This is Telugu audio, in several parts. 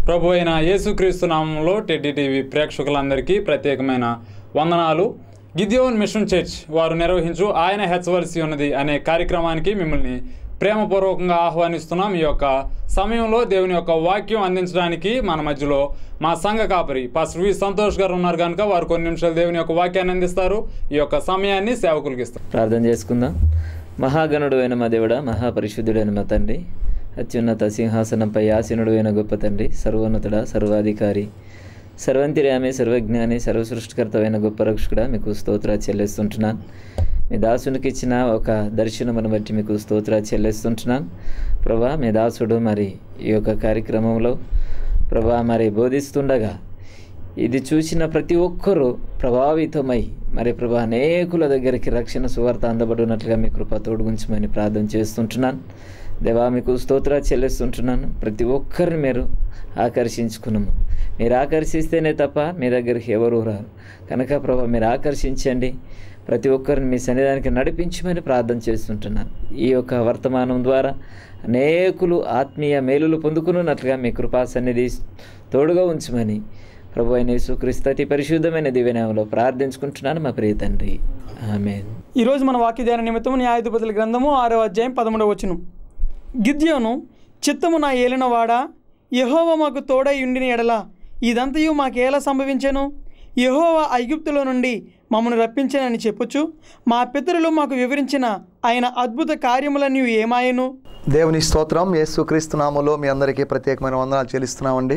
ప్రభు అయిన యేసుక్రీస్తు నామంలో టెడ్డి టీవీ ప్రేక్షకులందరికీ ప్రత్యేకమైన వందనాలు గిద్యోన్ మిషన్ చర్చ్ వారు నిర్వహించు ఆయన హెచ్చవలసి ఉన్నది అనే కార్యక్రమానికి మిమ్మల్ని ప్రేమపూర్వకంగా ఆహ్వానిస్తున్నాం ఈ యొక్క సమయంలో దేవుని యొక్క వాక్యం అందించడానికి మన మధ్యలో మా సంఘ కాపరి పాస్టర్ వి సంతోష్ గారు ఉన్నారు కనుక వారు కొన్ని నిమిషాలు దేవుని యొక్క వాక్యాన్ని అందిస్తారు ఈ యొక్క సమయాన్ని సేవకులకి ఇస్తారు ప్రార్థన చేసుకుందాం మహాగణుడు అయిన మా దేవుడ మహాపరిశుద్ధుడైన మా తండ్రి అత్యున్నత సింహాసనంపై ఆసీనుడు అయిన గొప్ప తండ్రి సర్వోన్నతుడ సర్వాధికారి సర్వంతిర్యామి సర్వజ్ఞాని సర్వసృష్టికర్తమైన గొప్ప రక్షకుడా మీకు స్తోత్ర చెల్లిస్తుంటున్నాను మీ దాసునికి ఇచ్చిన ఒక దర్శనమును బట్టి మీకు స్తోత్ర చెల్లిస్తుంటున్నాను ప్రభా మీ దాసుడు మరి ఈ యొక్క కార్యక్రమంలో ప్రభా మరి బోధిస్తుండగా ఇది చూసిన ప్రతి ఒక్కరూ ప్రభావితమై మరి ప్రభా అనేకుల దగ్గరికి రక్షణ సువార్త అందబడినట్లుగా మీ కృప తోడుగుంచమని ప్రార్థన చేస్తుంటున్నాను దేవా మీకు స్తోత్ర చెల్లిస్తుంటున్నాను ప్రతి ఒక్కరిని మీరు ఆకర్షించుకున్నాము మీరు ఆకర్షిస్తేనే తప్ప మీ దగ్గరికి ఎవరు రారు కనుక ప్రభా మీరు ఆకర్షించండి ప్రతి ఒక్కరిని మీ సన్నిధానికి నడిపించమని ప్రార్థన చేస్తుంటున్నాను ఈ యొక్క వర్తమానం ద్వారా అనేకులు ఆత్మీయ మేలులు పొందుకున్నట్లుగా మీ కృపా సన్నిధి తోడుగా ఉంచమని ప్రభు అయిన యేసుక్రీస్తు అతి పరిశుద్ధమైన దివ్యనామంలో ప్రార్థించుకుంటున్నాను మా ప్రియ తండ్రి ఆమె ఈరోజు మన వాక్య ధ్యాన నిమిత్తం న్యాయాధిపతుల గ్రంథము ఆరో అధ్యాయం పదమూడవ వచనం గిద్యోను చిత్తము నా ఏలినవాడా యహోవ మాకు తోడై ఉండిన ఎడల ఇదంతయు మాకేలా సంభవించెను యహోవ ఐగుప్తులో నుండి మమ్మను రప్పించనని చెప్పుచు మా పితరులు మాకు వివరించిన ఆయన అద్భుత కార్యములన్నీ ఏమాయను దేవుని స్తోత్రం యేసుక్రీస్తు నామములో మీ అందరికీ ప్రత్యేకమైన వందనాలు చెల్లిస్తున్నామండి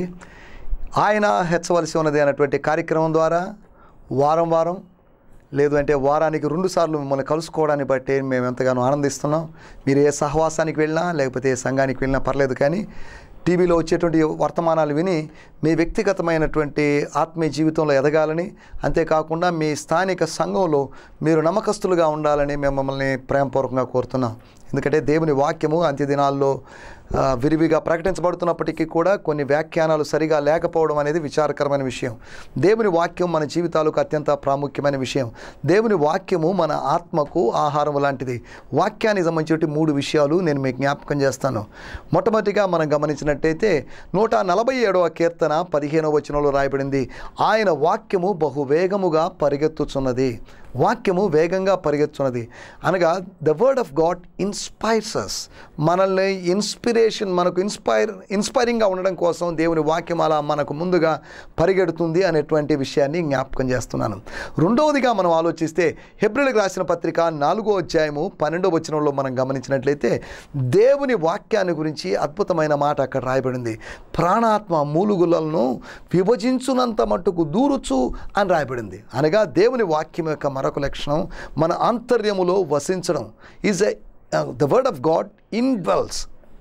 ఆయన హెచ్చవలసి ఉన్నది అనేటువంటి కార్యక్రమం ద్వారా వారం వారం లేదు అంటే వారానికి రెండు సార్లు మిమ్మల్ని కలుసుకోవడాన్ని బట్టి మేము ఎంతగానో ఆనందిస్తున్నాం మీరు ఏ సహవాసానికి వెళ్ళినా లేకపోతే ఏ సంఘానికి వెళ్ళినా పర్లేదు కానీ టీవీలో వచ్చేటువంటి వర్తమానాలు విని మీ వ్యక్తిగతమైనటువంటి ఆత్మీయ జీవితంలో ఎదగాలని అంతేకాకుండా మీ స్థానిక సంఘంలో మీరు నమ్మకస్తులుగా ఉండాలని మేము మమ్మల్ని ప్రేమపూర్వకంగా కోరుతున్నాం ఎందుకంటే దేవుని వాక్యము అంత్య దినాల్లో ఆ, విరివిగా ప్రకటించబడుతున్నప్పటికీ కూడా కొన్ని వ్యాఖ్యానాలు సరిగా లేకపోవడం అనేది విచారకరమైన విషయం దేవుని వాక్యం మన జీవితాలకు అత్యంత ప్రాముఖ్యమైన విషయం దేవుని వాక్యము మన ఆత్మకు ఆహారం లాంటిది వాక్యానికి సంబంధించి మూడు విషయాలు నేను మీకు జ్ఞాపకం చేస్తాను మొట్టమొదటిగా మనం గమనించినట్టయితే నూట నలభై ఏడవ కీర్తన పదిహేనవ వచనంలో రాయబడింది ఆయన వాక్యము బహువేగముగా పరిగెత్తుచున్నది వాక్యము వేగంగా పరిగెత్తున్నది అనగా the word of God inspires us మనల్ని ఇన్స్పిరేషన్ మనకు ఇన్స్పైర్ ఇన్స్పైరింగ్గా ఉండడం కోసం దేవుని వాక్యం అలా మనకు ముందుగా పరిగెడుతుంది అనేటువంటి విషయాన్ని జ్ఞాపకం చేస్తున్నాను రెండవదిగా మనం ఆలోచిస్తే హెబ్రిల్కి రాసిన పత్రిక నాలుగో అధ్యాయము పన్నెండో వచనంలో మనం గమనించినట్లయితే దేవుని వాక్యాన్ని గురించి అద్భుతమైన మాట అక్కడ రాయబడింది ప్రాణాత్మ మూలుగులను విభజించునంత మట్టుకు దూరుచు అని రాయబడింది అనగా దేవుని వాక్యం యొక్క మరొక లక్షణం మన ఆంతర్యములో వసించడం is a the word of God indwells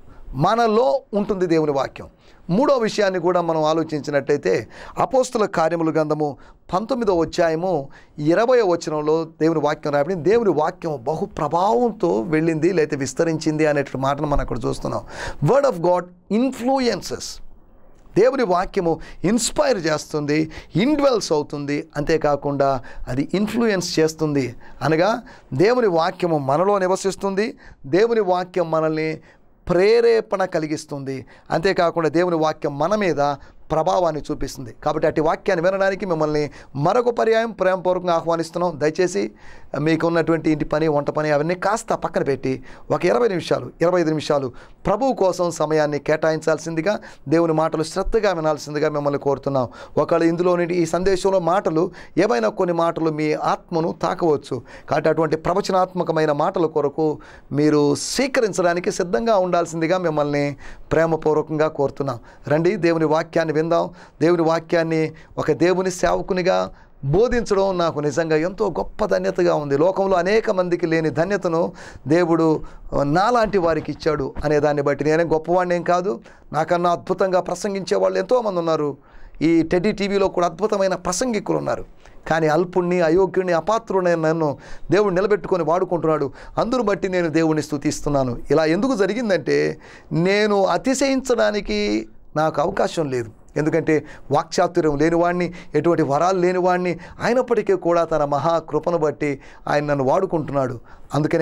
మనలో ఉంటుంది దేవుని వాక్యం మూడో విషయాన్ని కూడా మనం ఆలోచించినట్టయితే అపోస్తుల కార్యముల గ్రంథము పంతొమ్మిదో అధ్యాయము ఇరవై వచనంలో దేవుని వాక్యం రాబడింది దేవుని వాక్యం బహు ప్రభావంతో వెళ్ళింది లేకపోతే విస్తరించింది అనేటువంటి మాటను మనం అక్కడ చూస్తున్నాం వర్డ్ ఆఫ్ గాడ్ ఇన్ఫ్లూయెన్సెస్ దేవుని వాక్యము ఇన్స్పైర్ చేస్తుంది ఇన్వెల్స్ అవుతుంది అంతేకాకుండా అది ఇన్ఫ్లుయెన్స్ చేస్తుంది అనగా దేవుని వాక్యము మనలో నివసిస్తుంది దేవుని వాక్యం మనల్ని ప్రేరేపణ కలిగిస్తుంది అంతేకాకుండా దేవుని వాక్యం మన మీద ప్రభావాన్ని చూపిస్తుంది కాబట్టి అటు వాక్యాన్ని వినడానికి మిమ్మల్ని మరొక పర్యాయం ప్రేమపూర్వకంగా ఆహ్వానిస్తున్నాం దయచేసి మీకు ఉన్నటువంటి ఇంటి పని వంట పని అవన్నీ కాస్త పక్కన పెట్టి ఒక ఇరవై నిమిషాలు ఇరవై ఐదు నిమిషాలు ప్రభువు కోసం సమయాన్ని కేటాయించాల్సిందిగా దేవుని మాటలు శ్రద్ధగా వినాల్సిందిగా మిమ్మల్ని కోరుతున్నాం ఒకవేళ ఇందులో నుండి ఈ సందేశంలో మాటలు ఏవైనా కొన్ని మాటలు మీ ఆత్మను తాకవచ్చు కాబట్టి అటువంటి ప్రవచనాత్మకమైన మాటల కొరకు మీరు స్వీకరించడానికి సిద్ధంగా ఉండాల్సిందిగా మిమ్మల్ని ప్రేమపూర్వకంగా కోరుతున్నాం రండి దేవుని వాక్యాన్ని విందాం దేవుని వాక్యాన్ని ఒక దేవుని సేవకునిగా బోధించడం నాకు నిజంగా ఎంతో గొప్ప ధన్యతగా ఉంది లోకంలో అనేక మందికి లేని ధన్యతను దేవుడు నాలాంటి వారికి ఇచ్చాడు అనే దాన్ని బట్టి నేనే గొప్పవాడిని ఏం కాదు నాకన్నా అద్భుతంగా ప్రసంగించే వాళ్ళు ఎంతోమంది ఉన్నారు ఈ టెడ్డీ టీవీలో కూడా అద్భుతమైన ప్రసంగికులు ఉన్నారు కానీ అల్పుణ్ణి అయోగ్యుణ్ణి అపాత్రుడైన నన్ను దేవుడు నిలబెట్టుకొని వాడుకుంటున్నాడు అందును బట్టి నేను దేవుణ్ణి స్తుతిస్తున్నాను ఇలా ఎందుకు జరిగిందంటే నేను అతిశయించడానికి నాకు అవకాశం లేదు ఎందుకంటే వాక్చాతుర్యం లేనివాడిని ఎటువంటి వరాలు లేనివాడిని అయినప్పటికీ కూడా తన మహా కృపను బట్టి ఆయన నన్ను వాడుకుంటున్నాడు అందుకనే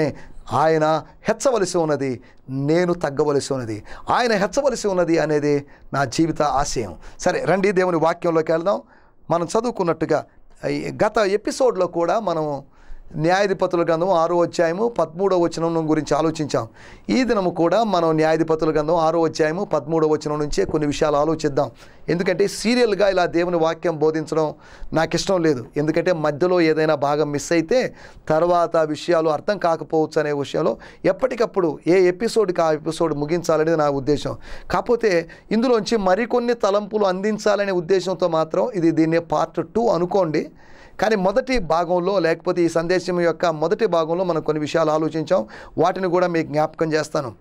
ఆయన హెచ్చవలసి ఉన్నది నేను తగ్గవలసి ఉన్నది ఆయన హెచ్చవలసి ఉన్నది అనేది నా జీవిత ఆశయం సరే రండి దేవుని వాక్యంలోకి వెళ్దాం మనం చదువుకున్నట్టుగా ఈ గత ఎపిసోడ్లో కూడా మనం న్యాయాధిపతుల గ్రంథం ఆరో అధ్యాయము పదమూడో వచనం గురించి ఆలోచించాం ఈ దినము కూడా మనం న్యాయాధిపతుల గ్రంథం ఆరో అధ్యాయము పదమూడో వచనం నుంచే కొన్ని విషయాలు ఆలోచిద్దాం ఎందుకంటే సీరియల్గా ఇలా దేవుని వాక్యం బోధించడం నాకు ఇష్టం లేదు ఎందుకంటే మధ్యలో ఏదైనా భాగం మిస్ అయితే తర్వాత విషయాలు అర్థం కాకపోవచ్చు అనే విషయంలో ఎప్పటికప్పుడు ఏ ఎపిసోడ్కి ఆ ఎపిసోడ్ ముగించాలనేది నా ఉద్దేశం కాకపోతే ఇందులోంచి మరికొన్ని తలంపులు అందించాలనే ఉద్దేశంతో మాత్రం ఇది దీన్ని పార్ట్ టూ అనుకోండి కానీ మొదటి భాగంలో లేకపోతే ఈ సందేశం యొక్క మొదటి భాగంలో మనం కొన్ని విషయాలు ఆలోచించాం వాటిని కూడా మీకు జ్ఞాపకం చేస్తాను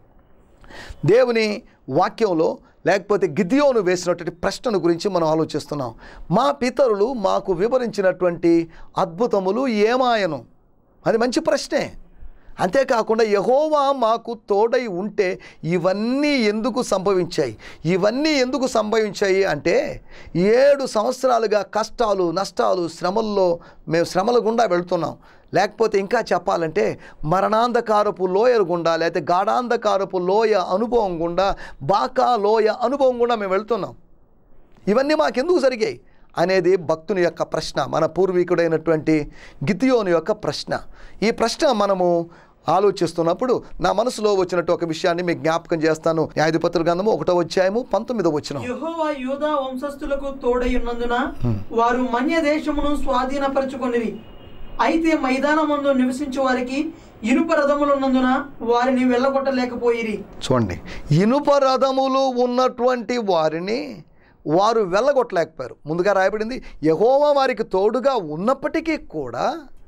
దేవుని వాక్యంలో లేకపోతే గిద్యోను వేసినటువంటి ప్రశ్నను గురించి మనం ఆలోచిస్తున్నాం మా పితరులు మాకు వివరించినటువంటి అద్భుతములు ఏమాయను అది మంచి ప్రశ్నే అంతేకాకుండా యహోవా మాకు తోడై ఉంటే ఇవన్నీ ఎందుకు సంభవించాయి ఇవన్నీ ఎందుకు సంభవించాయి అంటే ఏడు సంవత్సరాలుగా కష్టాలు నష్టాలు శ్రమల్లో మేము శ్రమల గుండా వెళ్తున్నాం లేకపోతే ఇంకా చెప్పాలంటే మరణాంధకారపు లోయల గుండా లేకపోతే గాఢాంధకారపు లోయ అనుభవం గుండా బాకా లోయ అనుభవం గుండా మేము వెళ్తున్నాం ఇవన్నీ మాకెందుకు జరిగాయి అనేది భక్తుని యొక్క ప్రశ్న మన పూర్వీకుడైనటువంటి గితియోని యొక్క ప్రశ్న ఈ ప్రశ్న మనము ఆలోచిస్తున్నప్పుడు నా మనసులో వచ్చినట్టు ఒక విషయాన్ని మీకు జ్ఞాపకం చేస్తాను న్యాయాధిపతుల గ్రంథము ఒకటో అధ్యాయము పంతొమ్మిదో వచ్చిన యెహోవా యూదా వంశస్థులకు తోడై ఉన్నందున వారు మన్య దేశమును స్వాధీనపరచుకొనిరి అయితే మైదానమందు నివసించు వారికి ఇనుప రథములున్నందున వారిని వెళ్ళగొట్టలేకపోయిరి చూడండి ఇనుప రథములు ఉన్నటువంటి వారిని వారు వెళ్ళగొట్టలేకపోయారు ముందుగా రాయబడింది యహోవా వారికి తోడుగా ఉన్నప్పటికీ కూడా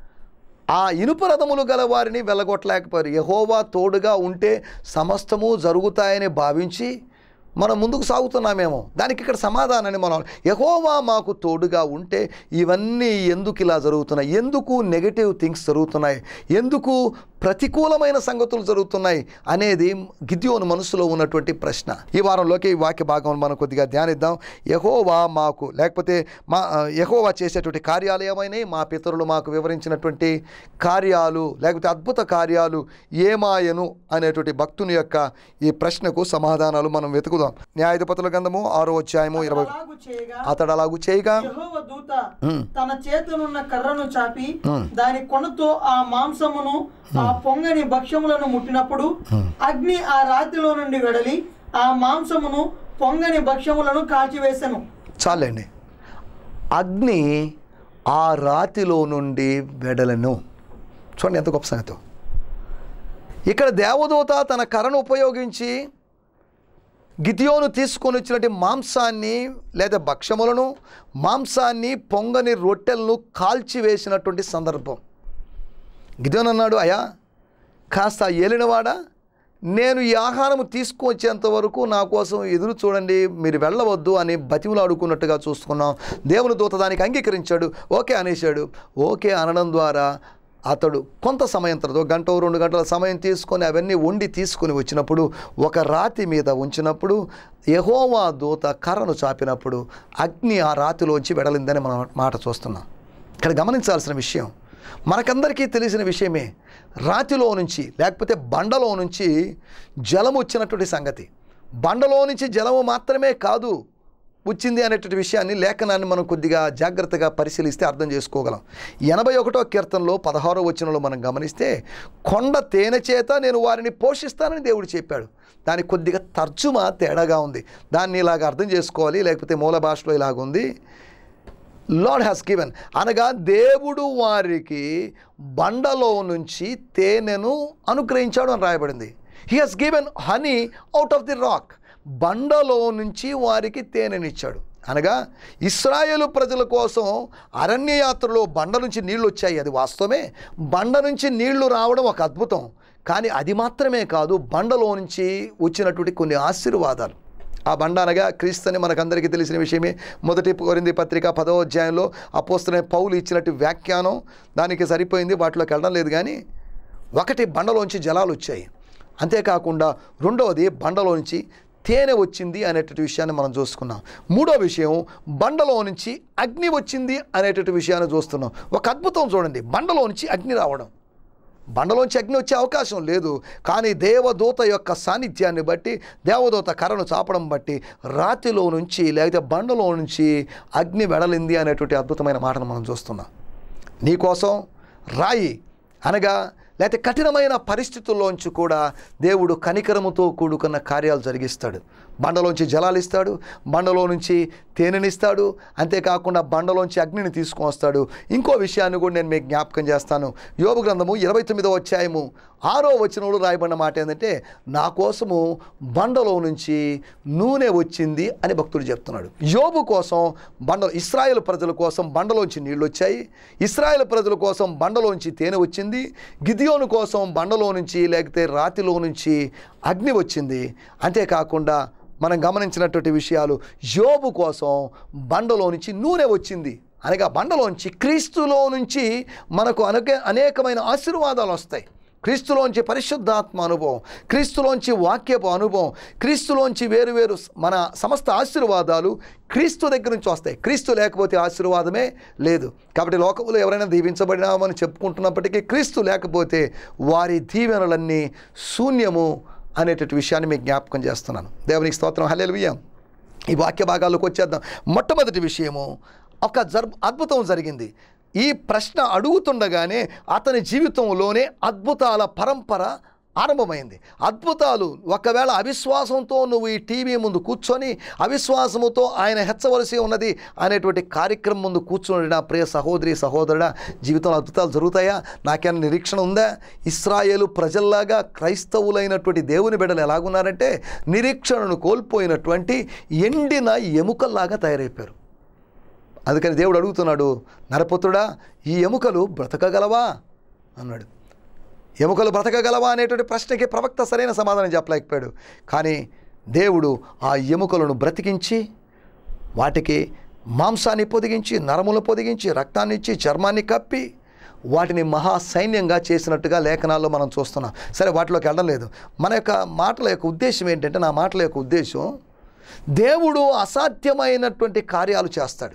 ఆ ఇనుప రథములు గల వారిని వెళ్ళగొట్టలేకపోయారు యహోవా తోడుగా ఉంటే సమస్తము జరుగుతాయని భావించి మనం ముందుకు సాగుతున్నామేమో దానికి ఇక్కడ సమాధానాన్ని మనం యహోవా మాకు తోడుగా ఉంటే ఇవన్నీ ఎందుకు ఇలా జరుగుతున్నాయి ఎందుకు నెగటివ్ థింగ్స్ జరుగుతున్నాయి ఎందుకు ప్రతికూలమైన సంగతులు జరుగుతున్నాయి అనేది గిద్యోను మనసులో ఉన్నటువంటి ప్రశ్న ఈ వారంలోకి ఈ వాక్య భాగం మనం కొద్దిగా ధ్యానిద్దాం యహోవా మాకు లేకపోతే మా యహోవా చేసేటువంటి కార్యాలు ఏమైనాయి మా పితరులు మాకు వివరించినటువంటి కార్యాలు లేకపోతే అద్భుత కార్యాలు ఏమాయను అనేటువంటి భక్తుని యొక్క ఈ ప్రశ్నకు సమాధానాలు మనం వెతుకుదాం న్యాయాధిపతుల గంధము ఆరో అధ్యాయము ఇరవై అలాగు చేయగా అతడు అలాగూ చేయగా యెహోవా దూత ఉమ్. తన చేతులున్న కర్రను చాపి ఉమ్. దాని కొనతో ఆ మాంసమును ఆ పొంగని భక్ష్యములను ముట్టినప్పుడు అగ్ని ఆ రాతిలో నుండి వెడలి ఆ మాంసమును పొంగని భక్ష్యములను కాల్చివేసెను చాలండి అగ్ని ఆ రాతిలో నుండి వెడలను చూడండి ఎంత గొప్ప సంగతి ఇక్కడ దేవదూత తన కర్రను ఉపయోగించి గితియోను తీసుకొని వచ్చినటువంటి మాంసాన్ని లేదా భక్ష్యములను మాంసాన్ని పొంగని రొట్టెలను కాల్చివేసినటువంటి సందర్భం గిదియోన్ అన్నాడు అయ్యా కాస్త ఏలినవాడా నేను ఈ ఆహారం తీసుకొచ్చేంత వరకు నా కోసం ఎదురు చూడండి మీరు వెళ్ళవద్దు అని బతిమలాడుకున్నట్టుగా చూసుకున్నాం దేవుని దూత దానికి అంగీకరించాడు ఓకే అనేసాడు ఓకే అనడం ద్వారా అతడు కొంత సమయం తర్వాత గంట రెండు గంటల సమయం తీసుకొని అవన్నీ వండి తీసుకొని వచ్చినప్పుడు ఒక రాతి మీద ఉంచినప్పుడు యహోవా దూత కర్రను చాపినప్పుడు అగ్ని ఆ రాతిలోంచి వెడలిందని మనం మాట చూస్తున్నాం ఇక్కడ గమనించాల్సిన విషయం మనకందరికీ తెలిసిన విషయమే రాతిలో నుంచి లేకపోతే బండలో నుంచి జలం వచ్చినటువంటి సంగతి బండలో నుంచి జలము మాత్రమే కాదు వచ్చింది అనేటువంటి విషయాన్ని లేఖనాన్ని మనం కొద్దిగా జాగ్రత్తగా పరిశీలిస్తే అర్థం చేసుకోగలం ఎనభై ఒకటో కీర్తనలో పదహారో వచనంలో మనం గమనిస్తే కొండ తేనె చేత నేను వారిని పోషిస్తానని దేవుడు చెప్పాడు దానికి కొద్దిగా తర్జుమా తేడాగా ఉంది దాన్ని ఇలాగ అర్థం చేసుకోవాలి లేకపోతే మూల భాషలో ఇలాగ ఉంది లార్డ్ హ్యాస్ గివెన్ అనగా దేవుడు వారికి బండలో నుంచి తేనెను అనుగ్రహించాడు అని రాయబడింది he has given honey out of the rock బండలో నుంచి వారికి తేనెనిచ్చాడు అనగా ఇస్రాయేలు ప్రజల కోసం అరణ్య యాత్రలో బండ నుంచి నీళ్లు వచ్చాయి అది వాస్తవమే బండ నుంచి నీళ్లు రావడం ఒక అద్భుతం కానీ అది మాత్రమే కాదు బండలో నుంచి వచ్చినటువంటి కొన్ని ఆశీర్వాదాలు ఆ బండ అనగా క్రీస్తు అని మనకందరికీ తెలిసిన విషయమే మొదటి కొరింది పత్రిక పదో అధ్యాయంలో అపోస్తున్న పౌలు ఇచ్చినట్టు వ్యాఖ్యానం దానికి సరిపోయింది వాటిలోకి వెళ్ళడం లేదు కానీ ఒకటి బండలోంచి జలాలు వచ్చాయి అంతేకాకుండా రెండవది బండలో నుంచి తేనె వచ్చింది అనేటువంటి విషయాన్ని మనం చూసుకున్నాం మూడో విషయం బండలో నుంచి అగ్ని వచ్చింది అనేటువంటి విషయాన్ని చూస్తున్నాం ఒక అద్భుతం చూడండి బండలో నుంచి అగ్ని రావడం బండలోంచి అగ్ని వచ్చే అవకాశం లేదు కానీ దేవదూత యొక్క సాన్నిధ్యాన్ని బట్టి దేవదూత కర్రను చాపడం బట్టి రాతిలో నుంచి లేకపోతే బండలో నుంచి అగ్ని వెడలింది అనేటువంటి అద్భుతమైన మాటను మనం చూస్తున్నాం నీకోసం రాయి అనగా లేకపోతే కఠినమైన పరిస్థితుల్లోంచి కూడా దేవుడు కనికరముతో కూడుకున్న కార్యాలు జరిగిస్తాడు బండలోంచి జలాలు ఇస్తాడు బండలో నుంచి తేనెనిస్తాడు అంతేకాకుండా బండలోంచి అగ్నిని తీసుకొని వస్తాడు ఇంకో విషయాన్ని కూడా నేను మీకు జ్ఞాపకం చేస్తాను యోగ గ్రంథము ఇరవై తొమ్మిదో అధ్యాయము ఆరో వచనంలో రాయబడిన మాట ఏంటంటే నా కోసము బండలో నుంచి నూనె వచ్చింది అని భక్తుడు చెప్తున్నాడు యోబు కోసం బండ ఇస్రాయేల్ ప్రజల కోసం బండలోంచి నీళ్ళు వచ్చాయి ఇస్రాయేల్ ప్రజల కోసం బండలోంచి తేనె వచ్చింది గిదియోను కోసం బండలో నుంచి లేకపోతే రాతిలో నుంచి అగ్ని వచ్చింది అంతేకాకుండా మనం గమనించినటువంటి విషయాలు యోబు కోసం బండలో నుంచి నూనె వచ్చింది అనగా బండలోంచి క్రీస్తులో నుంచి మనకు అనేక అనేకమైన ఆశీర్వాదాలు వస్తాయి క్రీస్తులోంచి పరిశుద్ధాత్మ అనుభవం క్రీస్తులోంచి వాక్యపు అనుభవం క్రీస్తులోంచి వేరువేరు మన సమస్త ఆశీర్వాదాలు క్రీస్తు దగ్గర నుంచి వస్తాయి క్రీస్తు లేకపోతే ఆశీర్వాదమే లేదు కాబట్టి లోకంలో ఎవరైనా దీవించబడినామని చెప్పుకుంటున్నప్పటికీ క్రీస్తు లేకపోతే వారి దీవెనలన్నీ శూన్యము అనేటటువంటి విషయాన్ని మీకు జ్ఞాపకం చేస్తున్నాను దేవునికి స్తోత్రం హల్లెలూయా ఈ వాక్య భాగాల్లోకి వచ్చేద్దాం మొట్టమొదటి విషయము ఒక జర్ అద్భుతం జరిగింది ఈ ప్రశ్న అడుగుతుండగానే అతని జీవితంలోనే అద్భుతాల పరంపర ఆరంభమైంది అద్భుతాలు ఒకవేళ అవిశ్వాసంతో నువ్వు ఈ టీవీ ముందు కూర్చొని అవిశ్వాసముతో ఆయన హెచ్చవలసి ఉన్నది అనేటువంటి కార్యక్రమం ముందు కూర్చొని నా ప్రియ సహోదరి సహోదరుడా జీవితంలో అద్భుతాలు జరుగుతాయా నాకేమైనా నిరీక్షణ ఉందా ఇస్రాయేలు ప్రజల్లాగా క్రైస్తవులైనటువంటి దేవుని బిడ్డలు ఎలాగున్నారంటే నిరీక్షణను కోల్పోయినటువంటి ఎండిన ఎముకల్లాగా తయారైపోయారు అందుకని దేవుడు అడుగుతున్నాడు నరపుత్రుడా ఈ ఎముకలు బ్రతకగలవా అన్నాడు ఎముకలు బ్రతకగలవా అనేటువంటి ప్రశ్నకి ప్రవక్త సరైన సమాధానం చెప్పలేకపోయాడు కానీ దేవుడు ఆ ఎముకలను బ్రతికించి వాటికి మాంసాన్ని పొదిగించి నరములు పొదిగించి రక్తాన్ని ఇచ్చి చర్మాన్ని కప్పి వాటిని మహా సైన్యంగా చేసినట్టుగా లేఖనాల్లో మనం చూస్తున్నాం సరే వాటిలోకి వెళ్ళడం లేదు మన యొక్క మాటల యొక్క ఉద్దేశం ఏంటంటే నా మాటల యొక్క ఉద్దేశం దేవుడు అసాధ్యమైనటువంటి కార్యాలు చేస్తాడు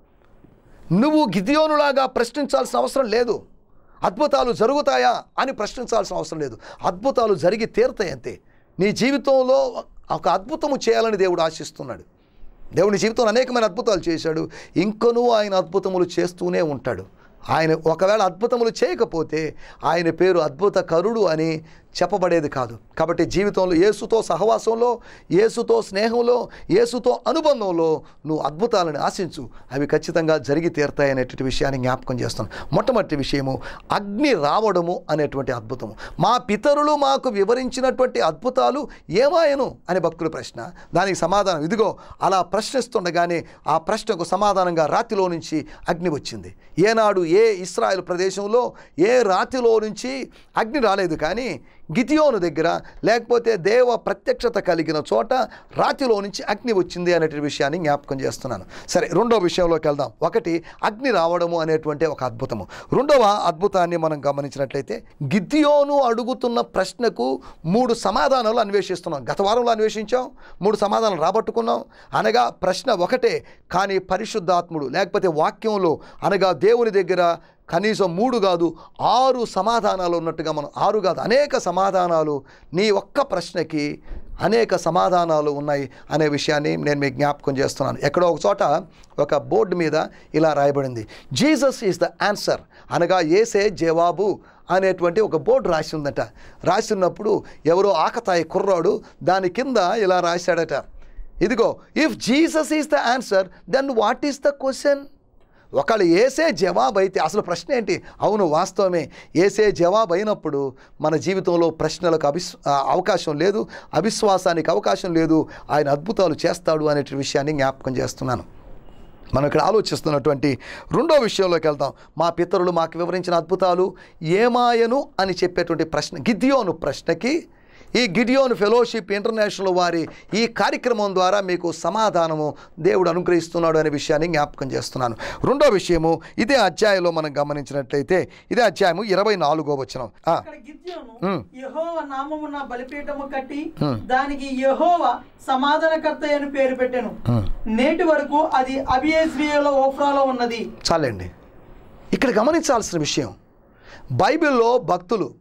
నువ్వు గిదియోనులాగా ప్రశ్నించాల్సిన అవసరం లేదు అద్భుతాలు జరుగుతాయా అని ప్రశ్నించాల్సిన అవసరం లేదు అద్భుతాలు జరిగి తీరుతాయి అంతే నీ జీవితంలో ఒక అద్భుతము చేయాలని దేవుడు ఆశిస్తున్నాడు దేవుని జీవితంలో అనేకమైన అద్భుతాలు చేశాడు ఇంకనూ ఆయన అద్భుతములు చేస్తూనే ఉంటాడు ఆయన ఒకవేళ అద్భుతములు చేయకపోతే ఆయన పేరు అద్భుత కరుడు అని చెప్పబడేది కాదు కాబట్టి జీవితంలో యేసుతో సహవాసంలో యేసుతో స్నేహంలో యేసుతో అనుబంధంలో నువ్వు అద్భుతాలను ఆశించు అవి ఖచ్చితంగా జరిగి తీరుతాయనేటువంటి విషయాన్ని జ్ఞాపకం చేస్తాను మొట్టమొదటి విషయము అగ్ని రావడము అనేటువంటి అద్భుతము మా పితరులు మాకు వివరించినటువంటి అద్భుతాలు ఏమాయను అని భక్తుల ప్రశ్న దానికి సమాధానం ఇదిగో అలా ప్రశ్నిస్తుండగానే ఆ ప్రశ్నకు సమాధానంగా రాతిలో నుంచి అగ్ని వచ్చింది ఏనాడు ఏ ఇస్రాయల్ ప్రదేశంలో ఏ రాతిలో నుంచి అగ్ని రాలేదు కానీ గితియోను దగ్గర లేకపోతే దేవ ప్రత్యక్షత కలిగిన చోట రాతిలో నుంచి అగ్ని వచ్చింది అనే విషయాన్ని జ్ఞాపకం చేస్తున్నాను సరే రెండో విషయంలోకి వెళ్దాం ఒకటి అగ్ని రావడము అనేటువంటి ఒక అద్భుతము రెండవ అద్భుతాన్ని మనం గమనించినట్లయితే గిద్యోను అడుగుతున్న ప్రశ్నకు మూడు సమాధానాలు అన్వేషిస్తున్నాం గత వారంలో అన్వేషించాం మూడు సమాధానాలు రాబట్టుకున్నాం అనగా ప్రశ్న ఒకటే కానీ పరిశుద్ధాత్ముడు లేకపోతే వాక్యంలో అనగా దేవుని దగ్గర కనీసం మూడు కాదు ఆరు సమాధానాలు ఉన్నట్టుగా మనం ఆరు కాదు అనేక సమాధానాలు నీ ఒక్క ప్రశ్నకి అనేక సమాధానాలు ఉన్నాయి అనే విషయాన్ని నేను మీకు జ్ఞాపకం చేస్తున్నాను ఎక్కడో ఒక చోట ఒక బోర్డు మీద ఇలా రాయబడింది జీసస్ ఈజ్ ద ఆన్సర్ అనగా ఏసే జవాబు అనేటువంటి ఒక బోర్డు రాసి ఉందట రాసి ఉన్నప్పుడు ఎవరో ఆకతాయి కుర్రాడు దాని కింద ఇలా రాశాడట ఇదిగో if Jesus is the answer then what is the question ఒకళ్ళు ఏసే జవాబు అయితే అసలు ప్రశ్న ఏంటి అవును వాస్తవమే ఏసే జవాబు అయినప్పుడు మన జీవితంలో ప్రశ్నలకు అవిస్ ఆ, అవకాశం లేదు అవిశ్వాసానికి అవకాశం లేదు ఆయన అద్భుతాలు చేస్తాడు అనే విషయాన్ని జ్ఞాపకం చేస్తున్నాను మనం ఇక్కడ ఆలోచిస్తున్నటువంటి రెండో విషయంలోకి వెళ్దాం మా పితరులు మాకు వివరించిన అద్భుతాలు ఏమాయను అని చెప్పేటువంటి ప్రశ్న గిద్యోను ప్రశ్నకి ఈ గిడియోన్ ఫెలోషిప్ ఇంటర్నేషనల్ వారి ఈ కార్యక్రమం ద్వారా మీకు సమాధానము దేవుడు అనుగ్రహిస్తున్నాడు అనే విషయాన్ని జ్ఞాపకం చేస్తున్నాను రెండో విషయము ఇదే అధ్యాయంలో మనం గమనించినట్లయితే ఇదే అధ్యాయము ఇరవై నాలుగో వచనం ఆ, అక్కడ గిద్యోను ఉమ్. యెహోవా నామమున్న బలిపీఠము కట్టి దానికి యెహోవా సమాధానకర్త అని పేరు పెట్టాను ఉమ్. నేటి వరకు అది అబియేజ్రియాలో ఓఫ్రాలో ఉన్నది చాలండి ఇక్కడ గమనించాల్సిన విషయం బైబిల్లో భక్తులు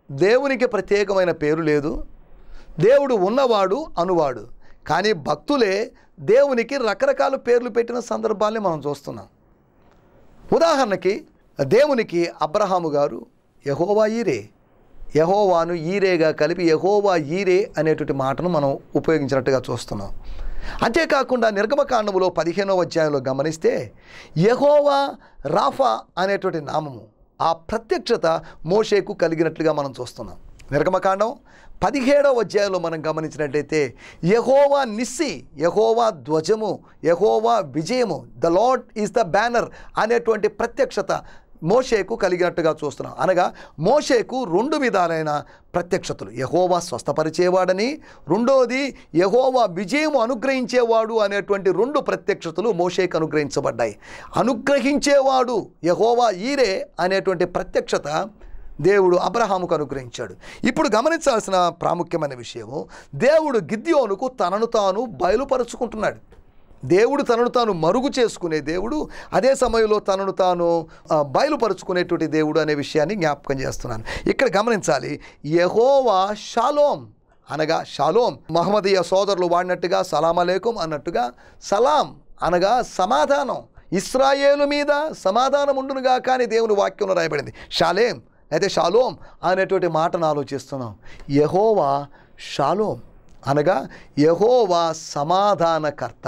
దేవునికి ప్రత్యేకమైన పేరు లేదు దేవుడు ఉన్నవాడు అనువాడు కానీ భక్తులే దేవునికి రకరకాల పేర్లు పెట్టిన సందర్భాల్ని మనం చూస్తున్నాం ఉదాహరణకి దేవునికి అబ్రహాము గారు యహోవా ఈరే యహోవాను ఈరేగా కలిపి యహోవా ఈరే అనేటువంటి మాటను మనం ఉపయోగించినట్టుగా చూస్తున్నాం అంతేకాకుండా నిర్గమకాండములో పదిహేనవ అధ్యాయంలో గమనిస్తే యహోవా రాఫా అనేటువంటి నామము ఆ ప్రత్యక్షత మోషేకు కలిగినట్లుగా మనం చూస్తున్నాం నిర్గమకాండం పదిహేడవ అధ్యాయంలో మనం గమనించినట్లయితే యహోవా నిస్సి యహోవా ధ్వజము యహోవా విజయము the Lord is the banner అనేటువంటి ప్రత్యక్షత మోషేకు కలిగినట్టుగా చూస్తున్నాం అనగా మోషేకు రెండు విధాలైన ప్రత్యక్షతలు యహోవా స్వస్థపరిచేవాడని రెండోది యహోవా విజయం అనుగ్రహించేవాడు అనేటువంటి రెండు ప్రత్యక్షతలు మోషేకు అనుగ్రహించబడ్డాయి అనుగ్రహించేవాడు యహోవా ఈరే అనేటువంటి ప్రత్యక్షత దేవుడు అబ్రహాముకు అనుగ్రహించాడు ఇప్పుడు గమనించాల్సిన ప్రాముఖ్యమైన విషయము దేవుడు గిద్యోనుకు తనను తాను బయలుపరుచుకుంటున్నాడు దేవుడు తనను తాను మరుగు చేసుకునే దేవుడు అదే సమయంలో తనను తాను ఆ, బయలుపరుచుకునేటువంటి దేవుడు అనే విషయాన్ని జ్ఞాపకం చేస్తున్నాను ఇక్కడ గమనించాలి యహోవా షాలోం అనగా షాలోం మహమ్మదీయ సోదరులు వాడినట్టుగా సలాం అలేకుం అన్నట్టుగా సలాం అనగా సమాధానం ఇస్రాయేలు మీద సమాధానం ఉండునుగా కానీ దేవుని వాక్యంలో రాయబడింది షాలేం అయితే షాలోం అనేటువంటి మాటను ఆలోచిస్తున్నాం యహోవా షాలోం అనగా యహోవా సమాధానకర్త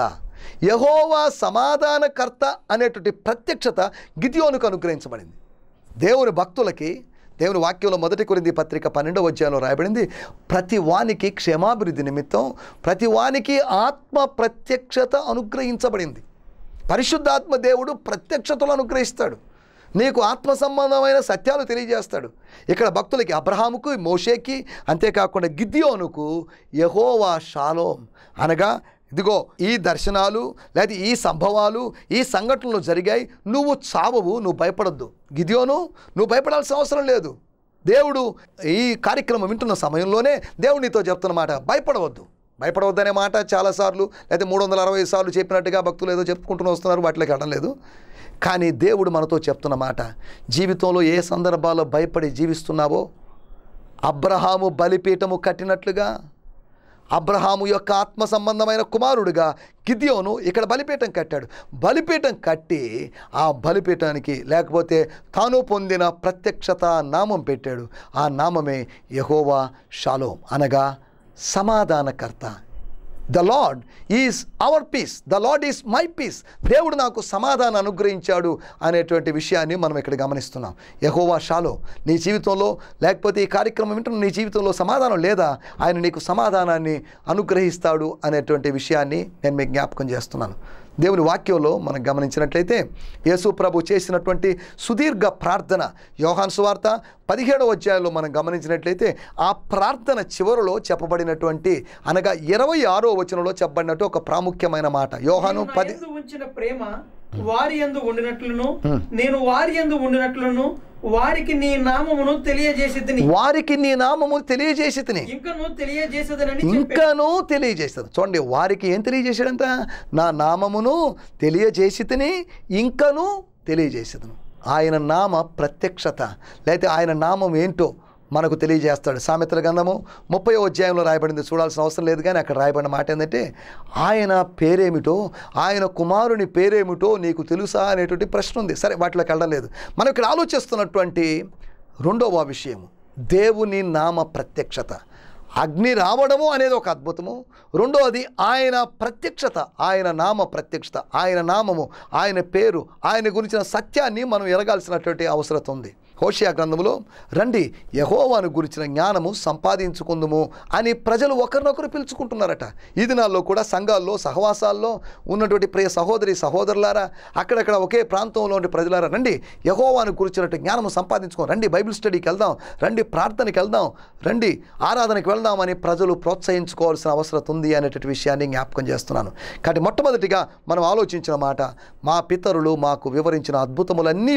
యహోవా సమాధానకర్త అనేటువంటి ప్రత్యక్షత గిదియోనుకు అనుగ్రహించబడింది దేవుని భక్తులకి దేవుని వాక్యంలో మొదటి కొరింది పత్రిక పన్నెండవ అధ్యాయంలో రాయబడింది ప్రతి వానికి క్షేమాభివృద్ధి నిమిత్తం ప్రతి వానికి ఆత్మ ప్రత్యక్షత అనుగ్రహించబడింది పరిశుద్ధాత్మ దేవుడు ప్రత్యక్షతలు అనుగ్రహిస్తాడు నీకు ఆత్మ సంబంధమైన సత్యాలు తెలియజేస్తాడు ఇక్కడ భక్తులకి అబ్రహాముకు మోషేకి అంతేకాకుండా గిద్యోనుకు యహోవా షాలోం అనగా ఇదిగో ఈ దర్శనాలు లేదా ఈ సంభవాలు ఈ సంఘటనలు జరిగాయి నువ్వు చావవు నువ్వు భయపడొద్దు గిద్యోను నువ్వు భయపడాల్సిన అవసరం లేదు దేవుడు ఈ కార్యక్రమం వింటున్న సమయంలోనే దేవుడు నీతో చెప్తున్న మాట భయపడవద్దు భయపడవద్దనే మాట చాలాసార్లు లేదా మూడు వందల అరవై సార్లు చెప్పినట్టుగా భక్తులు ఏదో చెప్పుకుంటూ వస్తున్నారు వాటిలోకి వెళ్ళడం లేదు కానీ దేవుడు మనతో చెప్తున్న మాట జీవితంలో ఏ సందర్భాల్లో భయపడి జీవిస్తున్నావో అబ్రహాము బలిపీఠము కట్టినట్లుగా అబ్రహాము యొక్క ఆత్మ సంబంధమైన కుమారుడుగా గిద్యోను ఇక్కడ బలిపీఠం కట్టాడు బలిపీఠం కట్టి ఆ బలిపీఠానికి లేకపోతే తాను పొందిన ప్రత్యక్షత నామం పెట్టాడు ఆ నామమే యహోవా షాలోం అనగా సమాధానకర్త the Lord is our peace the Lord is my peace దేవుడు నాకు సమాధానం అనుగ్రహించాడు అనేటువంటి విషయాన్ని మనం ఇక్కడ గమనిస్తున్నాం యహోవా షాలో నీ జీవితంలో లేకపోతే ఈ కార్యక్రమం వింటున్న నీ జీవితంలో సమాధానం లేదా ఆయన నీకు సమాధానాన్ని అనుగ్రహిస్తాడు అనేటువంటి విషయాన్ని నేను మీకు జ్ఞాపకం చేస్తున్నాను దేవుని వాక్యంలో మనం గమనించినట్లయితే యేసు ప్రభు చేసినటువంటి సుదీర్ఘ ప్రార్థన యోహాన్ సువార్త పదిహేడవ అధ్యాయంలో మనం గమనించినట్లయితే ఆ ప్రార్థన చివరిలో చెప్పబడినటువంటి అనగా ఇరవై ఆరో వచనంలో చెప్పబడినట్టు ఒక ప్రాముఖ్యమైన మాట యోహాను నేను నా పది యందు ఉంచిన ప్రేమ వారి యందు ఉండినట్లును నేను వారి యందు ఉండినట్లును వారికి నీ నామమును తెలియజేసి వారికి నీ నామము తెలియజేసి తిని ఇంకను తెలియజేసేదనని చెప్పాను. ఇంకాను తెలియజేస్తాను చూడండి వారికి ఏం తెలియజేశాడంట నా నామమును తెలియజేసి తిని ఇంకను తెలియజేసేదను ఆయన నామ ప్రత్యక్షత లేకపోతే ఆయన నామం ఏంటో మనకు తెలియజేస్తాడు సామెతల గంధము ముప్పై అధ్యాయంలో రాయబడింది చూడాల్సిన అవసరం లేదు కానీ అక్కడ రాయబడిన మాట ఏంటంటే ఆయన పేరేమిటో ఆయన కుమారుని పేరేమిటో నీకు తెలుసా అనేటువంటి ప్రశ్న ఉంది సరే వాటిలోకి వెళ్ళడం లేదు మనం ఇక్కడ ఆలోచిస్తున్నటువంటి రెండవ విషయము దేవుని నామ ప్రత్యక్షత అగ్ని రావడము అనేది ఒక అద్భుతము రెండవది ఆయన ప్రత్యక్షత ఆయన నామ ప్రత్యక్షత ఆయన నామము ఆయన పేరు ఆయన గురించిన సత్యాన్ని మనం ఎరగాల్సినటువంటి అవసరం ఉంది హోషియా గ్రంథములో రండి యహోవాను గురించిన జ్ఞానము సంపాదించుకుందుము అని ప్రజలు ఒకరినొకరు పిలుచుకుంటున్నారట ఈ దినాల్లో కూడా సంఘాల్లో సహవాసాల్లో ఉన్నటువంటి ప్రియ సహోదరి సహోదరులారా అక్కడక్కడ ఒకే ప్రాంతంలో ఉండే ప్రజలారా రండి యహోవాను గురించినట్టు జ్ఞానము సంపాదించుకో రండి బైబిల్ స్టడీకి వెళ్దాం రండి ప్రార్థనకి వెళ్దాం రండి ఆరాధనకి వెళ్దామని ప్రజలు ప్రోత్సహించుకోవాల్సిన అవసరం ఉంది అనేటువంటి విషయాన్ని జ్ఞాపకం చేస్తున్నాను కాబట్టి మొట్టమొదటిగా మనం ఆలోచించిన మాట మా పితరులు మాకు వివరించిన అద్భుతములన్నీ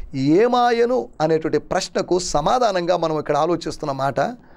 ఏమాయను అనేటువంటి ప్రశ్నకు సమాధానంగా మనం ఇక్కడ ఆలోచిస్తున్న మాట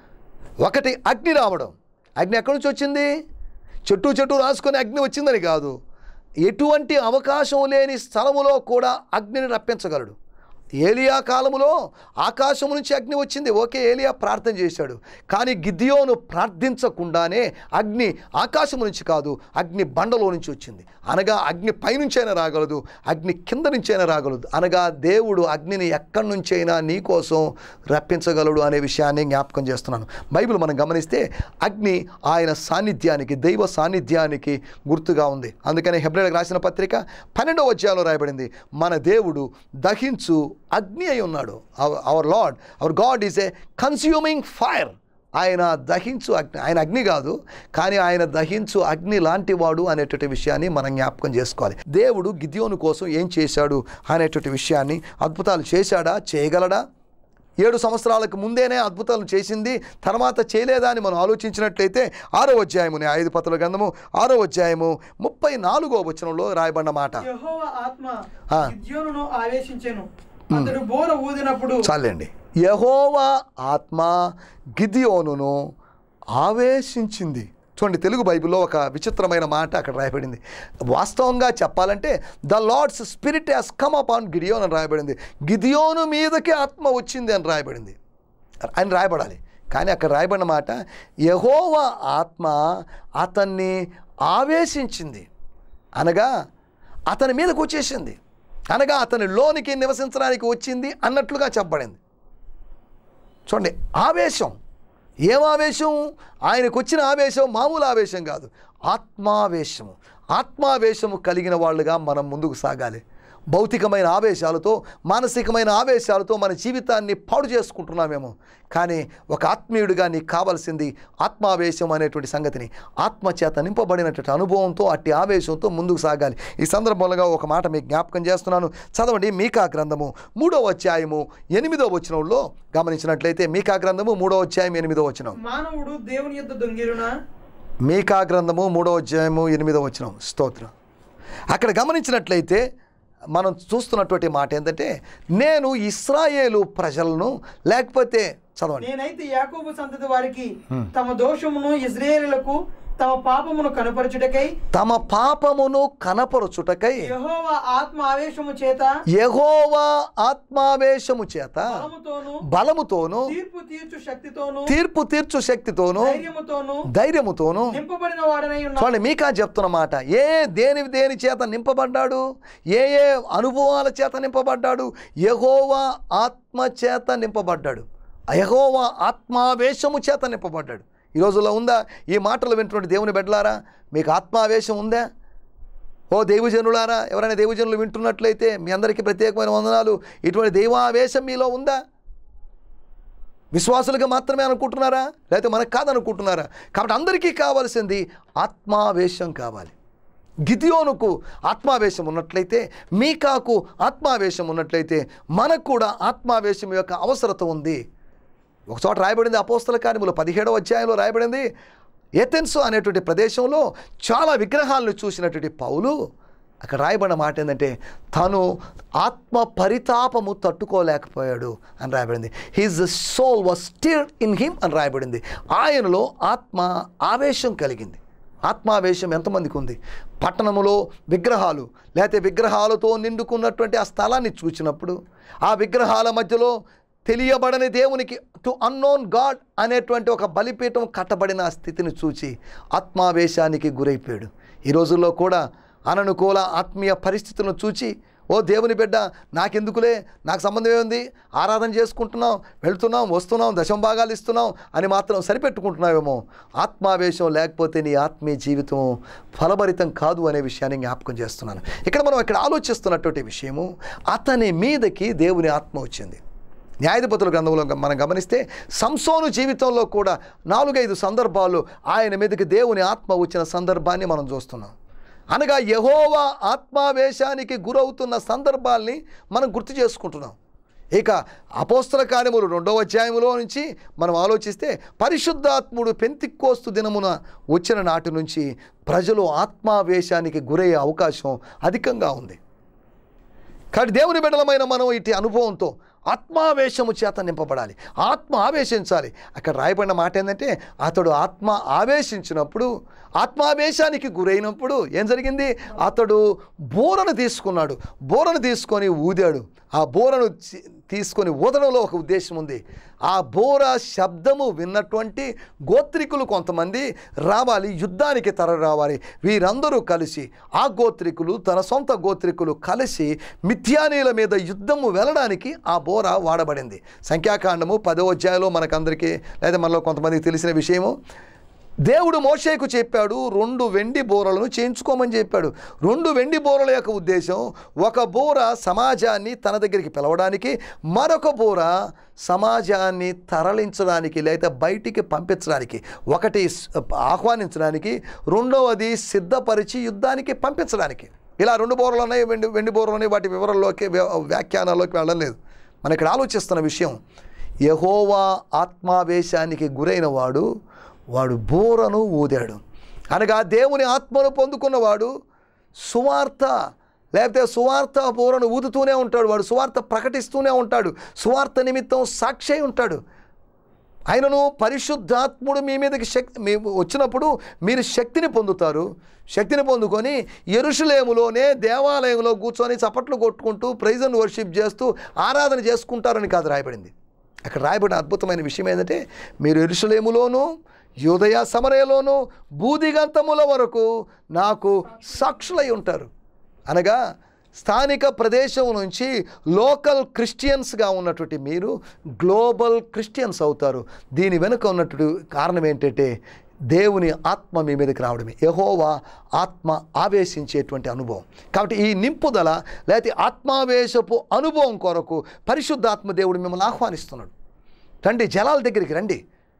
ఒకటి అగ్ని రావడం అగ్ని ఎక్కడి నుంచి వచ్చింది చెట్టు చెట్టు రాసుకొని అగ్ని వచ్చిందని కాదు ఎటువంటి అవకాశం లేని స్థలములో కూడా అగ్నిని రప్పించగలడు ఏలియా కాలములో ఆకాశం నుంచి అగ్ని వచ్చింది ఓకే ఏలియా ప్రార్థన చేశాడు కానీ గిద్యోను ప్రార్థించకుండానే అగ్ని ఆకాశం నుంచి కాదు అగ్ని బండలో నుంచి వచ్చింది అనగా అగ్ని పైనుంచైనా రాగలదు అగ్ని కింద నుంచైనా రాగలదు అనగా దేవుడు అగ్నిని ఎక్కడి నుంచైనా నీ కోసం రప్పించగలడు అనే విషయాన్ని జ్ఞాపకం చేస్తున్నాను బైబిల్ మనం గమనిస్తే అగ్ని ఆయన సాన్నిధ్యానికి దైవ సాన్నిధ్యానికి గుర్తుగా ఉంది అందుకని హెబ్రిలకు రాసిన పత్రిక పన్నెండవ అధ్యాయంలో రాయబడింది మన దేవుడు దహించు అగ్ని అయి ఉన్నాడు our Lord our God is a consuming fire ఆయన దహించు అగ్ని ఆయన అగ్ని కాదు కానీ ఆయన దహించు అగ్ని లాంటి వాడు అనేటువంటి విషయాన్ని మనం జ్ఞాపకం చేసుకోవాలి దేవుడు గిద్యోను కోసం ఏం చేశాడు అనేటువంటి విషయాన్ని అద్భుతాలు చేశాడా చేయగలడా ఏడు సంవత్సరాలకు ముందేనే అద్భుతాలు చేసింది తర్వాత చేయలేదా అని మనం ఆలోచించినట్లయితే ఆరో అధ్యాయముని ఐదు పత్రుల గ్రంథము ఆరో అధ్యాయము ముప్పై నాలుగో వచనంలో రాయబడిన మాట యెహోవా ఆత్మ ఆ. గిద్యోనును ఆవేశించెను అతడు బోర ఊదినప్పుడు చాలండి యహోవా ఆత్మ గిదియోనును ఆవేశించింది చూడండి తెలుగు బైబిల్లో ఒక విచిత్రమైన మాట అక్కడ రాయబడింది వాస్తవంగా చెప్పాలంటే the Lord's spirit has come up on Gideon అని రాయబడింది గిదియోను మీదకి ఆత్మ వచ్చింది అని రాయబడింది అని రాయబడాలి కానీ అక్కడ రాయబడిన మాట యహోవా ఆత్మ అతన్ని ఆవేశించింది అనగా అతని మీదకు వచ్చేసింది అనగా అతని లోనికి నివసించడానికి వచ్చింది అన్నట్లుగా చెప్పబడింది చూడండి ఆవేశం ఏం ఆవేశం ఆయనకు వచ్చిన ఆవేశం మామూలు ఆవేశం కాదు ఆత్మావేశము ఆత్మావేశము కలిగిన వాళ్ళుగా మనం ముందుకు సాగాలి భౌతికమైన ఆవేశాలతో మానసికమైన ఆవేశాలతో మన జీవితాన్ని పాడు చేసుకుంటున్నామేమో కానీ ఒక ఆత్మీయుడిగా నీకు కావాల్సింది ఆత్మావేశం అనేటువంటి సంగతిని ఆత్మచేత నింపబడినటువంటి అనుభవంతో అట్టి ఆవేశంతో ముందుకు సాగాలి ఈ సందర్భంలో ఒక మాట మీకు జ్ఞాపకం చేస్తున్నాను చదవండి మీకా గ్రంథము మూడవ అధ్యాయము ఎనిమిదవ వచనంలో గమనించినట్లయితే మీకా గ్రంథము మూడవ అధ్యాయం ఎనిమిదవ వచనం మానవుడు దేవుని యొద్ద దొంగిలునా మీకా గ్రంథము మూడవ అధ్యాయము ఎనిమిదవ వచనం స్తోత్రం అక్కడ గమనించినట్లయితే మనం చూస్తున్నటువంటి మాట ఏంటంటే నేను ఇస్రాయేలు ప్రజలను లేకపోతే చదవండి నేనైతే యాకోబు సంతతి వారికి తమ దోషమును ఇజ్రాయేలులకు తమ పాపమును కనపరచుటకై తమ పాపమును కనపరుచుటకై యెహోవా ఆత్మ ఆవేశము చేత యెహోవా ఆత్మావేశము చేత బలముతోను బలముతోను తీర్పు తీర్చు శక్తితోను తీర్పు తీర్చు శక్తితోను ధైర్యముతోను ధైర్యముతోను నింపబడిన వాడనై ఉన్నాడు చూడండి మీకా చెప్తున్న మాట ఏ దేని దేని చేత నింపబడ్డాడు ఏ ఏ అనుభవాల చేత నింపబడ్డాడు యహోవా ఆత్మ చేత నింపబడ్డాడు యహోవా ఆత్మావేశము చేత నింపబడ్డాడు ఈ రోజుల్లో ఉందా ఈ మాటలు వింటున్నటువంటి దేవుని బిడ్డలారా మీకు ఆత్మావేశం ఉందా ఓ దైవజనులారా ఎవరైనా దైవజనులు వింటున్నట్లయితే మీ అందరికీ ప్రత్యేకమైన వందనాలు ఇటువంటి దైవావేశం మీలో ఉందా విశ్వాసులుగా మాత్రమే అనుకుంటున్నారా లేకపోతే మనకు కాదనుకుంటున్నారా కాబట్టి అందరికీ కావాల్సింది ఆత్మావేశం కావాలి గిదియోనుకు ఆత్మావేశం ఉన్నట్లయితే మీకాకు ఆత్మావేశం ఉన్నట్లయితే మనకు కూడా ఆత్మావేశం యొక్క అవసరత ఉంది ఒక చోట రాయబడింది అపోస్తల కార్యములు పదిహేడవ అధ్యాయంలో రాయబడింది ఏథెన్సు అనేటువంటి ప్రదేశంలో చాలా విగ్రహాలను చూసినటువంటి పౌలు అక్కడ రాయబడిన మాట ఏంటంటే తను ఆత్మ పరితాపము తట్టుకోలేకపోయాడు అని రాయబడింది his soul was stirred in him అని రాయబడింది ఆయనలో ఆత్మ ఆవేశం కలిగింది ఆత్మావేశం ఎంతమందికి ఉంది పట్టణములో విగ్రహాలు లేకపోతే విగ్రహాలతో నిండుకున్నటువంటి ఆ స్థలాన్ని చూసినప్పుడు ఆ విగ్రహాల మధ్యలో తెలియబడని దేవునికి టు అన్నోన్ గాడ్ అనేటువంటి ఒక బలిపీఠం కట్టబడిన ఆ స్థితిని చూచి ఆత్మావేశానికి గురైపోయాడు ఈ రోజుల్లో కూడా అననుకూల ఆత్మీయ పరిస్థితులను చూచి ఓ దేవుని బిడ్డ నాకెందుకులే నాకు సంబంధం ఏముంది ఆరాధన చేసుకుంటున్నాం వెళ్తున్నాం వస్తున్నాం దశం భాగాలు ఇస్తున్నాం అని మాత్రం సరిపెట్టుకుంటున్నావేమో ఆత్మావేశం లేకపోతే నీ ఆత్మీయ జీవితం ఫలభరితం కాదు అనే విషయాన్ని జ్ఞాపకం చేస్తున్నాను ఇక్కడ మనం ఇక్కడ ఆలోచిస్తున్నటువంటి విషయము అతని మీదకి దేవుని ఆత్మ వచ్చింది న్యాయాధిపతుల గ్రంథంలో గ- మనం గమనిస్తే సంసోను జీవితంలో కూడా నాలుగైదు సందర్భాల్లో ఆయన మీదకి దేవుని ఆత్మ వచ్చిన సందర్భాన్ని మనం చూస్తున్నాం అనగా యహోవా ఆత్మావేశానికి గురవుతున్న సందర్భాల్ని మనం గుర్తు చేసుకుంటున్నాం ఇక అపోస్తల కార్యములు రెండవ అధ్యాయములో నుంచి మనం ఆలోచిస్తే పరిశుద్ధాత్ముడు పెంతికోస్తు దినమున వచ్చిన నాటి నుంచి ప్రజలు ఆత్మావేశానికి గురయ్యే అవకాశం అధికంగా ఉంది కాబట్టి దేవుని బిడ్డలమైన మనం ఇటు అనుభవంతో ఆత్మావేశము చేత నింపబడాలి ఆత్మ ఆవేశించాలి అక్కడ రాయబడిన మాట ఏంటంటే అతడు ఆత్మ ఆవేశించినప్పుడు ఆత్మావేశానికి గురైనప్పుడు ఏం జరిగింది అతడు బోరను తీసుకున్నాడు బోరను తీసుకొని ఊదాడు ఆ బోరను చి- తీసుకొని ఊదడంలో ఒక ఉద్దేశం ఉంది ఆ బోర శబ్దము విన్నటువంటి గోత్రికులు కొంతమంది రావాలి యుద్ధానికి తర రావాలి వీరందరూ కలిసి ఆ గోత్రికులు తన సొంత గోత్రికులు కలిసి మిథ్యానీల మీద యుద్ధము వెళ్ళడానికి ఆ బోర వాడబడింది సంఖ్యాకాండము పదో అధ్యాయంలో మనకందరికీ లేదా మనలో కొంతమందికి తెలిసిన విషయము దేవుడు మోషేకు చెప్పాడు రెండు వెండి బోరలను చేయించుకోమని చెప్పాడు రెండు వెండి బోరల యొక్క ఉద్దేశం ఒక బోర సమాజాన్ని తన దగ్గరికి పిలవడానికి మరొక బోర సమాజాన్ని తరలించడానికి లేదా బయటికి పంపించడానికి ఒకటి స్- ఆహ్వానించడానికి రెండవది సిద్ధపరిచి యుద్ధానికి పంపించడానికి ఇలా రెండు బోరలు ఉన్నాయి వెండి వెండి బోరలు ఉన్నాయి వాటి వివరాల్లోకి వ్య- వ్యాఖ్యానాల్లోకి వెళ్ళడం లేదు మన ఇక్కడ ఆలోచిస్తున్న విషయం యహోవా ఆత్మావేశానికి గురైన వాడు వాడు బోరను ఊదాడు అనగా దేవుని ఆత్మను పొందుకున్నవాడు సువార్త లేకపోతే సువార్త బోరను ఊదుతూనే ఉంటాడు వాడు సువార్త ప్రకటిస్తూనే ఉంటాడు సువార్త నిమిత్తం సాక్షి ఉంటాడు ఆయనను పరిశుద్ధాత్ముడు మీ మీదకి శక్తి మీ వచ్చినప్పుడు మీరు శక్తిని పొందుతారు శక్తిని పొందుకొని ఎరుషులేములోనే దేవాలయంలో కూర్చొని చప్పట్లు కొట్టుకుంటూ ప్రైజ్ అండ్ వర్షిప్ చేస్తూ ఆరాధన చేసుకుంటారని కాదు రాయబడింది అక్కడ రాయబడిన అద్భుతమైన విషయం ఏంటంటే మీరు ఎరుషులేములోను యోదయ సమరయలోను బూదిగంతముల వరకు నాకు సాక్షులై ఉంటారు అనగా స్థానిక ప్రదేశం నుంచి లోకల్ క్రిస్టియన్స్గా ఉన్నటువంటి మీరు గ్లోబల్ క్రిస్టియన్స్ అవుతారు దీని వెనుక ఉన్నటువంటి కారణం ఏంటంటే దేవుని ఆత్మ మీ మీదకి రావడమే యహోవా ఆత్మ ఆవేశించేటువంటి అనుభవం కాబట్టి ఈ నింపుదల లేకపోతే ఆత్మావేశపు అనుభవం కొరకు పరిశుద్ధాత్మ దేవుడు మిమ్మల్ని ఆహ్వానిస్తున్నాడు రండి జలాల దగ్గరికి రండి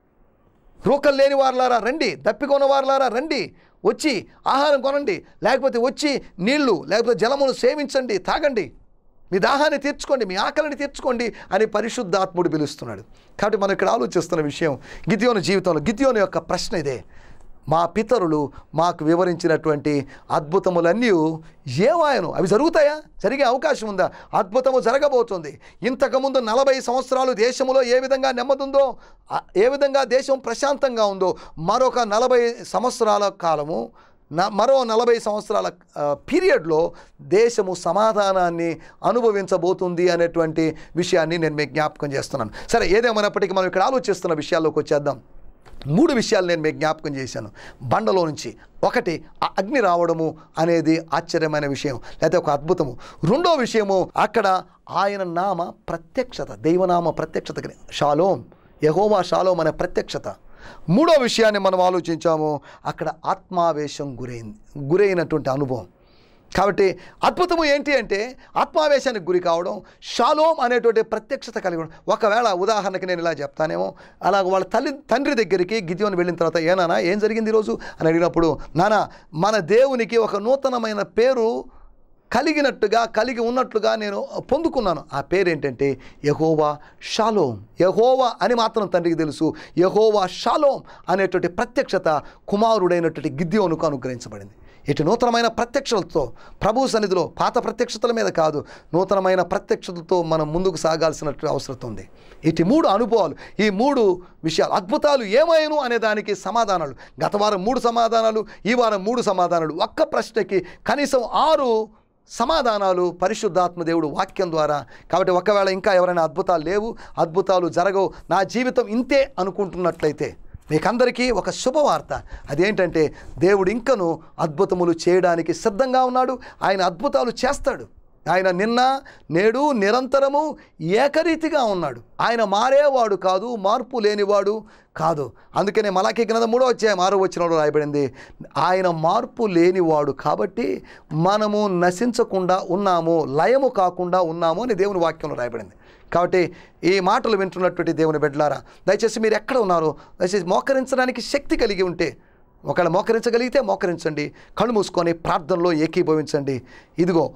రూకలు లేని వారులారా రండి దప్పికొన్న వారులారా రండి వచ్చి ఆహారం కొనండి లేకపోతే వచ్చి నీళ్లు లేకపోతే జలమును సేవించండి తాగండి మీ దాహాన్ని తీర్చుకోండి మీ ఆకలిని తీర్చుకోండి అని పరిశుద్ధాత్ముడు పిలుస్తున్నాడు కాబట్టి మనం ఇక్కడ ఆలోచిస్తున్న విషయం గిద్యోని జీవితంలో గిద్యోని యొక్క ప్రశ్న ఇదే మా పితరులు మాకు వివరించినటువంటి అద్భుతములన్నీ ఏమాయను అవి జరుగుతాయా జరిగే అవకాశం ఉందా అద్భుతము జరగబోతుంది ఇంతకుముందు నలభై సంవత్సరాలు దేశంలో ఏ విధంగా నెమ్మదుందో ఆ- ఏ విధంగా దేశం ప్రశాంతంగా ఉందో మరొక నలభై సంవత్సరాల కాలము న- మరో నలభై సంవత్సరాల ఆ, పీరియడ్లో దేశము సమాధానాన్ని అనుభవించబోతుంది అనేటువంటి విషయాన్ని నేను మీకు జ్ఞాపకం చేస్తున్నాను సరే ఏదేమైనప్పటికీ మనం ఇక్కడ ఆలోచిస్తున్న విషయాల్లోకి వచ్చేద్దాం మూడు విషయాలు నేను మీకు జ్ఞాపకం చేశాను బండలో నుంచి ఒకటి ఆ అగ్ని రావడము అనేది ఆశ్చర్యమైన విషయం లేకపోతే ఒక అద్భుతము రెండో విషయము అక్కడ ఆయన నామ ప్రత్యక్షత దైవనామ ప్రత్యక్షత కలి- షాలోం యహోవా షాలోం అనే ప్రత్యక్షత మూడో విషయాన్ని మనం ఆలోచించాము అక్కడ ఆత్మావేశం గురైంది గురైనటువంటి అనుభవం కాబట్టి అద్భుతము ఏంటి అంటే ఆత్మావేశానికి గురి కావడం షాలోం అనేటువంటి ప్రత్యక్షత కలిగి ఉండడం ఒకవేళ ఉదాహరణకి నేను ఇలా చెప్తానేమో అలాగ వాళ్ళ తల్లి తండ్రి దగ్గరికి గిద్యోని వెళ్ళిన తర్వాత ఏనానా ఏం జరిగింది ఈరోజు అని అడిగినప్పుడు నానా మన దేవునికి ఒక నూతనమైన పేరు కలిగినట్టుగా కలిగి ఉన్నట్లుగా నేను పొందుకున్నాను ఆ పేరు ఏంటంటే యహోవా షాలోం యహోవా అని మాత్రం తండ్రికి తెలుసు యహోవా షాలోం అనేటువంటి ప్రత్యక్షత కుమారుడైనటువంటి గిద్యోనుకు అనుగ్రహించబడింది ఇటు నూతనమైన ప్రత్యక్షతలతో ప్రభు సన్నిధిలో పాత ప్రత్యక్షతల మీద కాదు నూతనమైన ప్రత్యక్షతలతో మనం ముందుకు సాగాల్సినట్టు అవసరం ఉంది ఇటు మూడు అనుభవాలు ఈ మూడు విషయాలు అద్భుతాలు ఏమైను అనే దానికి సమాధానాలు గత వారం మూడు సమాధానాలు ఈ వారం మూడు సమాధానాలు ఒక్క ప్రశ్నకి కనీసం ఆరు సమాధానాలు పరిశుద్ధాత్మ దేవుడు వాక్యం ద్వారా కాబట్టి ఒకవేళ ఇంకా ఎవరైనా అద్భుతాలు లేవు అద్భుతాలు జరగవు నా జీవితం ఇంతే అనుకుంటున్నట్లయితే మీకందరికీ ఒక శుభవార్త అదేంటంటే దేవుడు ఇంకను అద్భుతములు చేయడానికి సిద్ధంగా ఉన్నాడు ఆయన అద్భుతాలు చేస్తాడు ఆయన నిన్న నేడు నిరంతరము ఏకరీతిగా ఉన్నాడు ఆయన మారేవాడు కాదు మార్పు లేనివాడు కాదు అందుకనే మలాకి గ్రంథం మూడో అధ్యాయం ఆరో వచ్చినప్పుడు రాయబడింది ఆయన మార్పు లేనివాడు కాబట్టి మనము నశించకుండా ఉన్నాము లయము కాకుండా ఉన్నాము అని దేవుని వాక్యంలో రాయబడింది కాబట్టి ఈ మాటలు వింటున్నటువంటి దేవుని బిడ్డలారా దయచేసి మీరు ఎక్కడ ఉన్నారో దయచేసి మోకరించడానికి శక్తి కలిగి ఉంటే ఒకవేళ మోకరించగలిగితే మోకరించండి కళ్ళు మూసుకొని ప్రార్థనలో ఏకీభవించండి ఇదిగో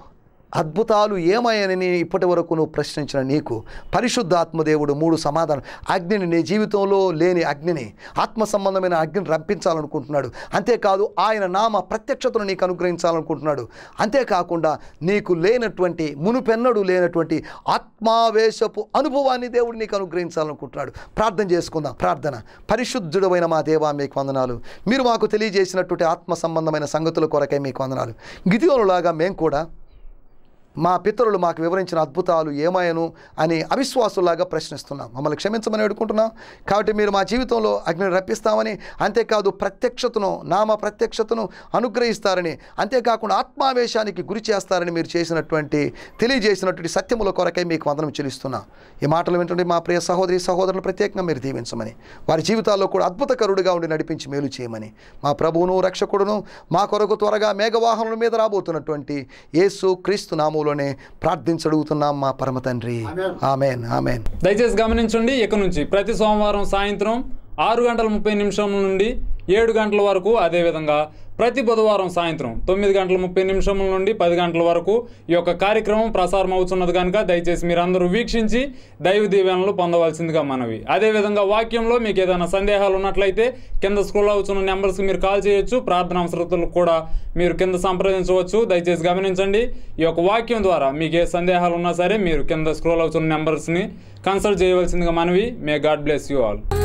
అద్భుతాలు ఏమయ్యని ఇప్పటి వరకు నువ్వు ప్రశ్నించిన నీకు పరిశుద్ధాత్మదేవుడు మూడు సమాధానం అగ్నిని నీ జీవితంలో లేని అగ్నిని ఆత్మ సంబంధమైన అగ్నిని రంపించాలనుకుంటున్నాడు అంతేకాదు ఆయన నామ ప్రత్యక్షతను నీకు అనుగ్రహించాలనుకుంటున్నాడు అంతేకాకుండా నీకు లేనటువంటి మునుపెన్నడు లేనటువంటి ఆత్మావేశపు అనుభవాన్ని దేవుడు నీకు అనుగ్రహించాలనుకుంటున్నాడు ప్రార్థన చేసుకుందాం ప్రార్థన పరిశుద్ధుడమైన మా దేవా మీకు వందనాలు మీరు మాకు తెలియజేసినటువంటి ఆత్మ సంబంధమైన సంగతుల కొరకై మీకు వందనాలు గిదియోనులాగా మేము కూడా మా పితరులు మాకు వివరించిన అద్భుతాలు ఏమాయను అని అవిశ్వాసులాగా ప్రశ్నిస్తున్నాం మమ్మల్ని క్షమించమని వేడుకుంటున్నాం కాబట్టి మీరు మా జీవితంలో అగ్నిని రప్పిస్తామని అంతేకాదు ప్రత్యక్షతను నామ ప్రత్యక్షతను అనుగ్రహిస్తారని అంతేకాకుండా ఆత్మావేశానికి గురి చేస్తారని మీరు చేసినటువంటి తెలియజేసినటువంటి సత్యముల కొరకై మీకు వందనం చెల్లిస్తున్నాం ఈ మాటలు వింటుంటే మా ప్రియ సహోదరి సహోదరులు ప్రత్యేకంగా మీరు దీవించమని వారి జీవితాల్లో కూడా అద్భుతకరుడుగా ఉండి నడిపించి మేలు చేయమని మా ప్రభువును రక్షకుడును మా కొరకు త్వరగా మేఘవాహనుల మీద రాబోతున్నటువంటి యేసు క్రీస్తు నామంలోనే ప్రార్థించడుగుతున్నాం మా పరమ తండ్రి ఆమెన్ ఆమెన్ దయచేసి గమనించండి ఇక నుంచి ప్రతి సోమవారం సాయంత్రం ఆరు గంటల ముప్పై నిమిషం నుండి ఏడు గంటల వరకు అదేవిధంగా ప్రతి బుధవారం సాయంత్రం తొమ్మిది గంటల ముప్పై నిమిషముల నుండి పది గంటల వరకు ఈ యొక్క కార్యక్రమం ప్రసారం అవుతున్నది కనుక దయచేసి మీరందరూ వీక్షించి దైవ దీవెనలు పొందవలసిందిగా మనవి అదేవిధంగా వాక్యంలో మీకు ఏదైనా సందేహాలు ఉన్నట్లయితే కింద స్క్రోల్ అవుతున్న నెంబర్స్కి మీరు కాల్ చేయొచ్చు ప్రార్థన అవసరతలకు కూడా మీరు కింద సంప్రదించవచ్చు దయచేసి గమనించండి ఈ యొక్క వాక్యం ద్వారా మీకు ఏ సందేహాలు ఉన్నా సరే మీరు కింద స్క్రోల్ అవుతున్న నెంబర్స్ని కన్సల్ట్ చేయవలసిందిగా మనవి may God bless you all